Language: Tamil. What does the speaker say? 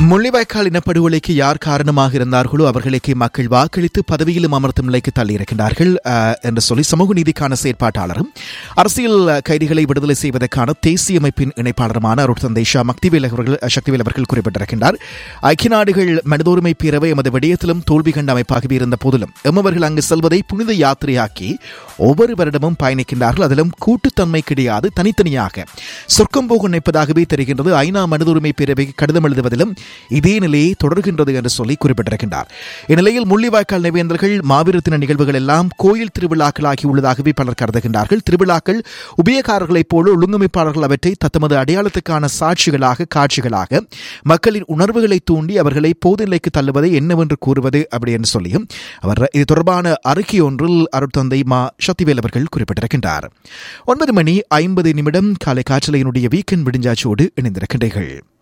முள்ளிவாய்க்கால் இனப்படுகொலைக்கு யார் காரணமாக இருந்தார்களோ அவர்களுக்கு மக்கள் வாக்களித்து பதவியிலும் அமர்த்தும் நிலைக்கு தள்ளியிருக்கின்றார்கள் அஹ், என்று சொல்லி சமூக நீதிக்கான செயற்பாட்டாளரும் அரசியல் கைதிகளை விடுதலை செய்வதற்கான தேசிய அமைப்பின் இணைப்பாளருமான அருட் தந்தை ஷா மக்திவேல் அவர்கள் சக்திவேல் அவர்கள் குறிப்பிட்டிருக்கின்றார் ஐக்கிய நாடுகள் மனித உரிமை பேரவை எமது விடயத்திலும் தோல்வி கண்ட அமைப்பாகவே இருந்த போதிலும் எம்மவர்கள் அங்கு செல்வதை புனித யாத்திரையாக்கி ஒவ்வொரு வருடமும் பயணிக்கின்றார்கள் அதிலும் கூட்டுத்தன்மை கிடையாது தனித்தனியாக சொர்க்கம் போக நினைப்பதாகவே தெரிகின்றது ஐநா மனித உரிமை பேரவைக்கு கடிதம் எழுதுவதிலும் இதே நிலையை தொடர்கின்றது என்று சொல்லி குறிப்பிட்டிருக்கின்றார் இந்நிலையில் முள்ளிவாய்க்கால் நிவேந்தர்கள் மாவீரத்தின நிகழ்வுகள் எல்லாம் கோயில் திருவிழாக்களாகி உள்ளதாகவே பலர் கருதுகின்றார்கள் திருவிழாக்கள் உபயக்காரர்களைப் போல ஒழுங்கமைப்பாளர்கள் அவற்றை தத்தமது அடையாளத்துக்கான சாட்சிகளாக காட்சிகளாக மக்களின் உணர்வுகளை தூண்டி அவர்களை பொதுநிலைக்கு தள்ளுவதை என்னவென்று கூறுவது அப்படி என்று சொல்லியும் அவர் இது தொடர்பான அறிக்கை ஒன்றில் அருட்தந்தை மா சக்திவேல் அவர்கள் குறிப்பிட்டிருக்கின்றார் ஒன்பது மணி ஐம்பது நிமிடம் காலை காற்றலையினுடைய வீக்கெண்ட் விடிஞ்சாச்சோடு இணைந்திருக்கின்றீர்கள்